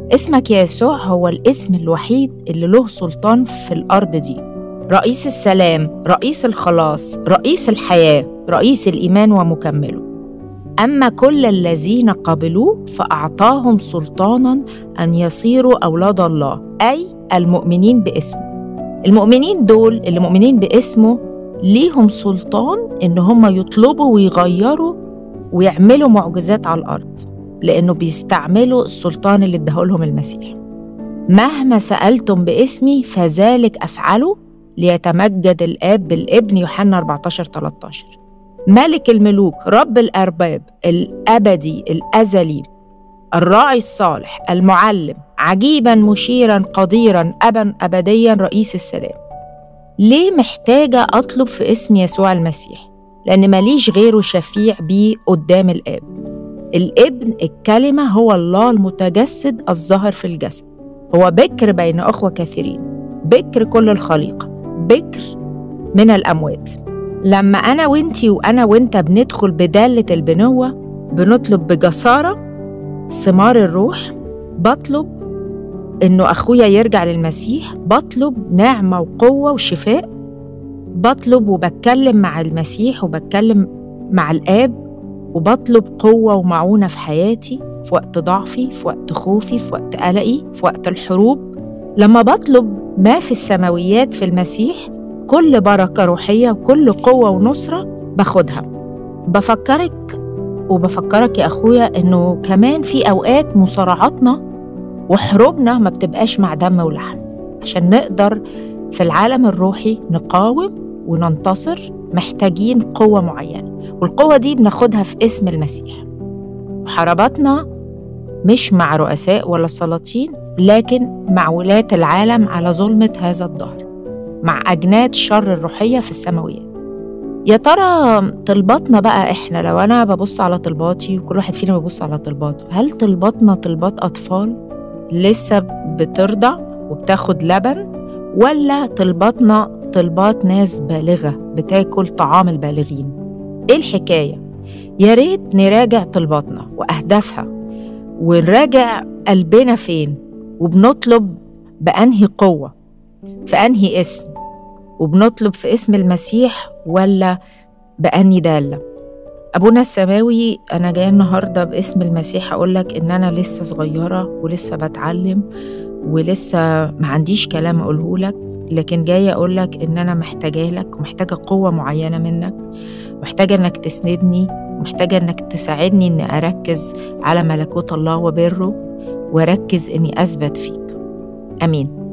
اسمك يا يسوع هو الاسم الوحيد اللي له سلطان في الأرض دي رئيس السلام رئيس الخلاص رئيس الحياة رئيس الإيمان ومكمله أما كل الذين قبلوه فأعطاهم سلطانا أن يصيروا أولاد الله أي المؤمنين باسمه المؤمنين دول اللي مؤمنين باسمه ليهم سلطان إن هم يطلبوا ويغيروا ويعملوا معجزات على الأرض لأنه بيستعملوا السلطان اللي اداهولهم المسيح مهما سألتم باسمي فذلك أفعله ليتمجد الآب بالابن يوحنا 14 13 ملك الملوك رب الأرباب الأبدي الأزلي الراعي الصالح المعلم عجيبا مشيرا قديرا أبا أبديا رئيس السلام ليه محتاجة أطلب في اسم يسوع المسيح؟ لأن ماليش غيره شفيع بيه قدام الآب الابن الكلمة هو الله المتجسد الظاهر في الجسد هو بكر بين أخوة كثيرين بكر كل الخليقة بكر من الأموات لما أنا وإنتي وأنا وإنت بندخل بدالة البنوة بنطلب بجسارة ثمار الروح بطلب إنه أخويا يرجع للمسيح بطلب نعمة وقوة وشفاء بطلب وبتكلم مع المسيح وبتكلم مع الآب وبطلب قوة ومعونة في حياتي في وقت ضعفي في وقت خوفي في وقت قلقي في وقت الحروب لما بطلب ما في السماويات في المسيح كل بركة روحية وكل قوة ونصرة باخدها بفكرك وبفكرك يا أخويا إنه كمان في أوقات مصارعاتنا وحروبنا ما بتبقاش مع دم ولحم عشان نقدر في العالم الروحي نقاوم وننتصر محتاجين قوة معينة والقوة دي بناخدها في اسم المسيح محارباتنا مش مع رؤساء ولا سلاطين لكن مع ولاة العالم على ظلمة هذا الدهر مع أجناد شر الروحية في السماويات يا ترى طلباتنا بقى احنا لو انا ببص على طلباتي وكل واحد فينا بيبص على طلباته هل طلباتنا طلبات اطفال لسه بترضع وبتاخد لبن ولا طلباتنا طلبات ناس بالغه بتاكل طعام البالغين ايه الحكايه يا ريت نراجع طلباتنا واهدافها ونراجع قلبنا فين وبنطلب بانهي قوه في انهي اسم وبنطلب في اسم المسيح ولا بأني دالة أبونا السماوي أنا جاية النهاردة باسم المسيح أقول لك إن أنا لسه صغيرة ولسه بتعلم ولسه ما عنديش كلام أقوله لك لكن جاية أقول لك إن أنا محتاجة لك ومحتاجة قوة معينة منك محتاجة إنك تسندني محتاجة إنك تساعدني إني أركز على ملكوت الله وبره وأركز إني أثبت فيك آمين